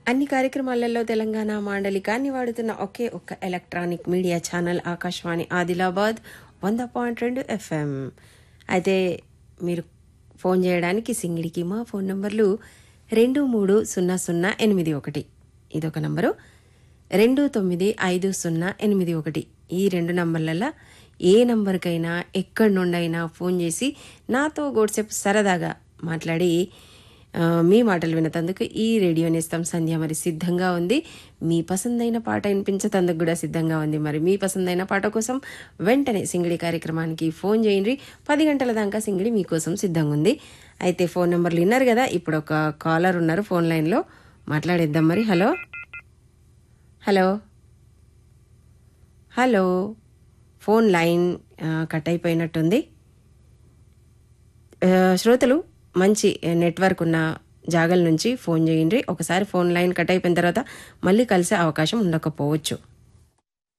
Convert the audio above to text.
అన్ని కార్యక్రమాలలో తెలంగాణ మాండలికాన్ని వాడుతున్న ఒకే ఒక్క electronic media channel Akashvani Adilabad వంద పాయింట్ రెండు ఎఫ్ఎం అయితే మీరు ఫోన్ చేయడానికి సింగిడికి మా ఫోన్ నంబర్లు రెండు మూడు సున్నా సున్నా ఎనిమిది ఒకటి ఇదొక నంబరు రెండు తొమ్మిది ఐదు సున్నా ఎనిమిది ఒకటి ఈ రెండు నంబర్లలో ఏ నంబర్కైనా ఎక్కడి నుండైనా ఫోన్ చేసి నాతో గోడ్సేపు సరదాగా మాట్లాడి ఆ, మీ మాటలు వినతందుకు ఈ రేడియో నేస్తం సంధ్య మరి సిద్ధంగా ఉంది మీ పసందైన పాట వినిపించతందుకు కూడా సిద్ధంగా ఉంది మరి మీ పసందైన పాట కోసం వెంటనే సింగిడి కార్యక్రమానికి ఫోన్ చేయండి పది గంటల దాకా సింగిడి మీకోసం సిద్ధంగా ఉంది అయితే ఫోన్ నెంబర్లు విన్నారు కదా ఇప్పుడు ఒక కాలర్ ఉన్నారు ఫోన్ లైన్లో మాట్లాడేద్దాం మరి hello hello hello phone line ఆ, కట్ అయిపోయినట్టుంది ఆ, శ్రోతలు మంచి నెట్వర్క్ ఉన్న జాగల నుంచి ఫోన్ చేయండి ఒకసారి ఫోన్ లైన్ కట్ అయిపోయిన తర్వాత మళ్ళీ కలిసే అవకాశం ఉండకపోవచ్చు